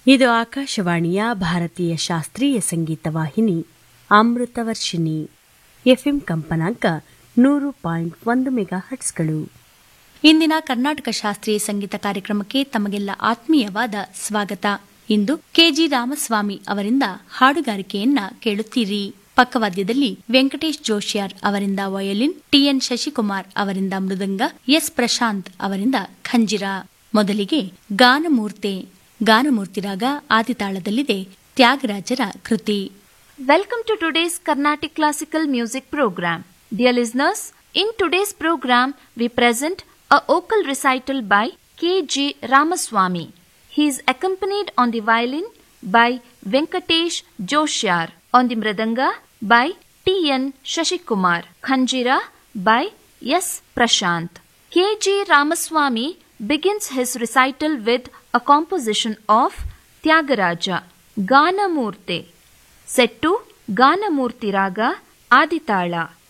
ಇದು ಆಕಾಶವಾಣಿಯ ಭಾರತೀಯ ಶಾಸ್ತ್ರೀಯ ಸಂಗೀತ ವಾಹಿನಿ ಅಮೃತವರ್ಷಿಣಿ ಎಫ್ಎಂ ಕಂಪನಾಂಕ ನೂರು ಪಾಯಿಂಟ್ ಒಂದು ಮೆಗಾ ಹಟ್ಸ್ಗಳು ಇಂದಿನ ಕರ್ನಾಟಕ ಶಾಸ್ತ್ರೀಯ ಸಂಗೀತ ಕಾರ್ಯಕ್ರಮಕ್ಕೆ ತಮಗೆಲ್ಲ ಆತ್ಮೀಯವಾದ ಸ್ವಾಗತ ಇಂದು ಕೆಜಿ ರಾಮಸ್ವಾಮಿ ಅವರಿಂದ ಹಾಡುಗಾರಿಕೆಯನ್ನ ಕೇಳುತ್ತೀರಿ ಪಕ್ಕವಾದ್ಯದಲ್ಲಿ ವೆಂಕಟೇಶ್ ಜೋಶಿಯಾರ್ ಅವರಿಂದ ವಯೋಲಿನ್ ಟಿಎನ್ ಶಶಿಕುಮಾರ್ ಅವರಿಂದ ಮೃದಂಗ ಎಸ್ ಪ್ರಶಾಂತ್ ಅವರಿಂದ ಖಂಜಿರ ಮೊದಲಿಗೆ ಗಾನಮೂರ್ತೆ ಗಾನಮೂರ್ತಿ ರಾಗ ಆದಿತಾಳದಲ್ಲಿದೆ ತ್ಯಾಗರಾಜರ ಕೃತಿ Welcome to today's Carnatic Classical Music program. Dear listeners, in today's program we present a vocal recital by K.G. Ramaswamy. He is accompanied on the violin by Venkatesh Joshyar, on the mridanga by T.N. Shashikumar, Khanjira by S. Prashant. K.G. Ramaswamy begins his recital with a composition of Tyagaraja, Ganamurte. ಸೆಟ್ಟು ಗಾನಮೂರ್ತಿ ರಾಗ ಆದಿತಾಳ